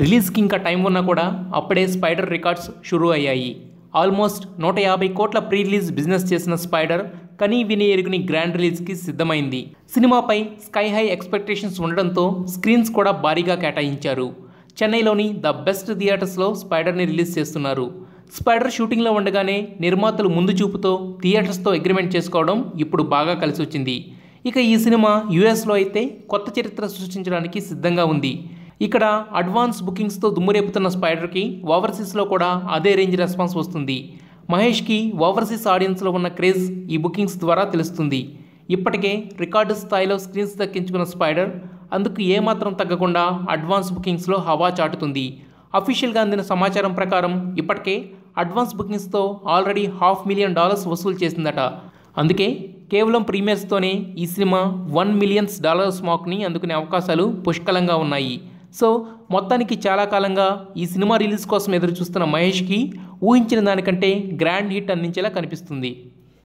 రిలీజ్కి ఇంకా టైం ఉన్నా కూడా అప్పుడే స్పైడర్ రికార్డ్స్ షురూ అయ్యాయి ఆల్మోస్ట్ నూట యాభై కోట్ల ప్రీ రిలీజ్ బిజినెస్ చేసిన స్పైడర్ కనీ విని ఎరుగుని గ్రాండ్ రిలీజ్కి సిద్ధమైంది సినిమాపై స్కై హై ఎక్స్పెక్టేషన్స్ ఉండడంతో స్క్రీన్స్ కూడా భారీగా కేటాయించారు చెన్నైలోని ద బెస్ట్ థియేటర్స్లో స్పైడర్ని రిలీజ్ చేస్తున్నారు స్పైడర్ షూటింగ్లో ఉండగానే నిర్మాతలు ముందు చూపుతో థియేటర్స్తో అగ్రిమెంట్ చేసుకోవడం ఇప్పుడు బాగా కలిసి వచ్చింది ఇక ఈ సినిమా యుఎస్లో అయితే కొత్త చరిత్ర సృష్టించడానికి సిద్ధంగా ఉంది ఇక్కడ అడ్వాన్స్ బుకింగ్స్తో దుమ్మురేపుతున్న స్పైడర్కి ఓవర్సీస్లో కూడా అదే రేంజ్ రెస్పాన్స్ వస్తుంది మహేష్కి ఓవర్సీస్ ఆడియన్స్లో ఉన్న క్రేజ్ ఈ బుకింగ్స్ ద్వారా తెలుస్తుంది ఇప్పటికే రికార్డు స్థాయిలో స్క్రీన్స్ దక్కించుకున్న స్పైడర్ అందుకు ఏమాత్రం తగ్గకుండా అడ్వాన్స్ బుకింగ్స్లో హవా చాటుతుంది అఫీషియల్గా అందిన సమాచారం ప్రకారం ఇప్పటికే అడ్వాన్స్ బుకింగ్స్తో ఆల్రెడీ హాఫ్ మిలియన్ డాలర్స్ వసూలు చేసిందట అందుకే కేవలం ప్రీమియర్స్తోనే ఈ సినిమా వన్ మిలియన్స్ డాలర్స్ మార్క్ని అందుకునే అవకాశాలు పుష్కలంగా ఉన్నాయి సో మొత్తానికి చాలా కాలంగా ఈ సినిమా రిలీజ్ కోసం ఎదురు చూస్తున్న మహేష్కి ఊహించిన దానికంటే గ్రాండ్ హిట్ అందించేలా కనిపిస్తుంది